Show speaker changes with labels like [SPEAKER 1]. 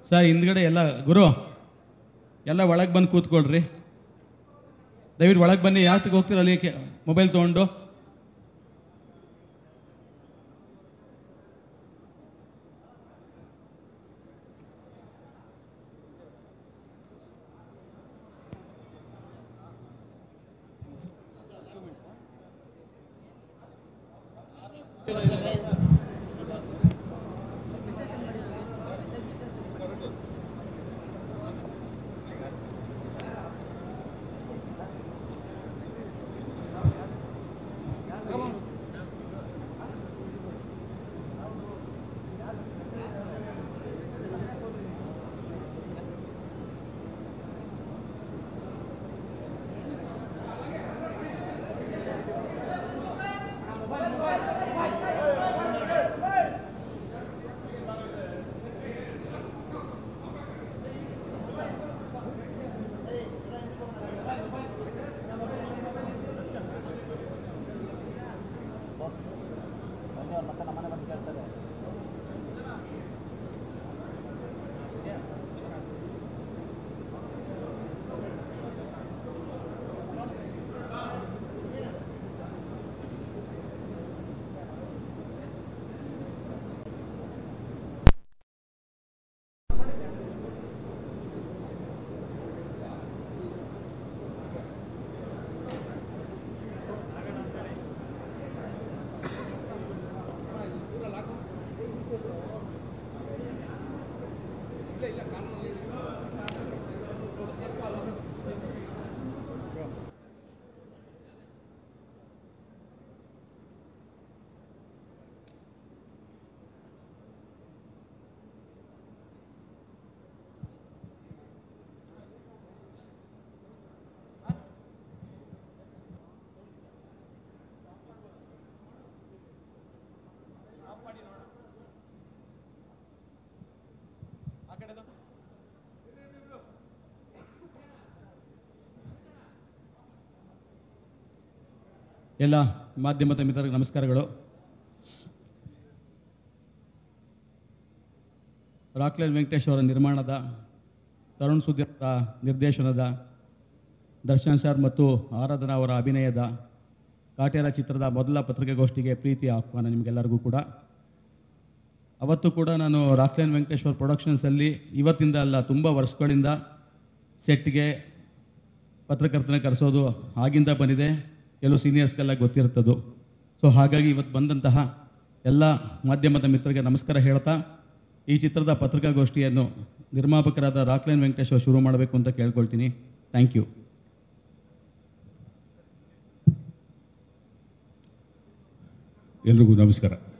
[SPEAKER 1] sir ಹಿಂದ್ಗಡೆ ಎಲ್ಲ ಗುರು ಎಲ್ಲ ಒಳಗೆ ಬಂದು ಕೂತ್ಕೊಳ್ರಿ ದಯವಿಟ್ಟು ಒಳಗೆ ಬನ್ನಿ ಯಾತಕ್ಕೆ ಹೋಗ್ತೀರ ಅಲ್ಲಿ ಮೊಬೈಲ್ ತೊಗೊಂಡು ಎಲ್ಲ ಮಾಧ್ಯಮದ ಮಿತ್ರರಿಗೆ ನಮಸ್ಕಾರಗಳು ರಾಕ್ಲೈನ್ ವೆಂಕಟೇಶ್ ಅವರ ನಿರ್ಮಾಣದ ತರುಣ್ ಸುಧೀರ್ ಅವರ ನಿರ್ದೇಶನದ ದರ್ಶನ್ ಸರ್ ಮತ್ತು ಆರಾಧನಾ ಅವರ ಅಭಿನಯದ ಕಾಟೇರ ಚಿತ್ರದ ಮೊದಲ ಪತ್ರಿಕಾಗೋಷ್ಠಿಗೆ ಪ್ರೀತಿಯ ಆಹ್ವಾನ ನಿಮಗೆಲ್ಲರಿಗೂ ಕೂಡ ಅವತ್ತು ಕೂಡ ನಾನು ರಾಕ್ಲೈನ್ ವೆಂಕಟೇಶ್ವರ್ ಪ್ರೊಡಕ್ಷನ್ಸಲ್ಲಿ ಇವತ್ತಿಂದ ಅಲ್ಲ ತುಂಬ ವರ್ಷಗಳಿಂದ ಸೆಟ್ಗೆ ಪತ್ರಕರ್ತನ ಕರೆಸೋದು ಆಗಿಂದ ಬಂದಿದೆ ಕೆಲವು ಸೀನಿಯರ್ಸ್ಗೆಲ್ಲ ಗೊತ್ತಿರ್ತದ್ದು ಸೊ ಹಾಗಾಗಿ ಇವತ್ತು ಬಂದಂತಹ ಎಲ್ಲ ಮಾಧ್ಯಮದ ಮಿತ್ರರಿಗೆ ನಮಸ್ಕಾರ ಹೇಳ್ತಾ ಈ ಚಿತ್ರದ ಪತ್ರಿಕಾಗೋಷ್ಠಿಯನ್ನು ನಿರ್ಮಾಪಕರಾದ ರಾಕ್ಲೈನ್ ವೆಂಕಟೇಶ್ವರ್ ಶುರು ಮಾಡಬೇಕು ಅಂತ ಕೇಳ್ಕೊಳ್ತೀನಿ ಥ್ಯಾಂಕ್ ಯು
[SPEAKER 2] ಎಲ್ರಿಗೂ ನಮಸ್ಕಾರ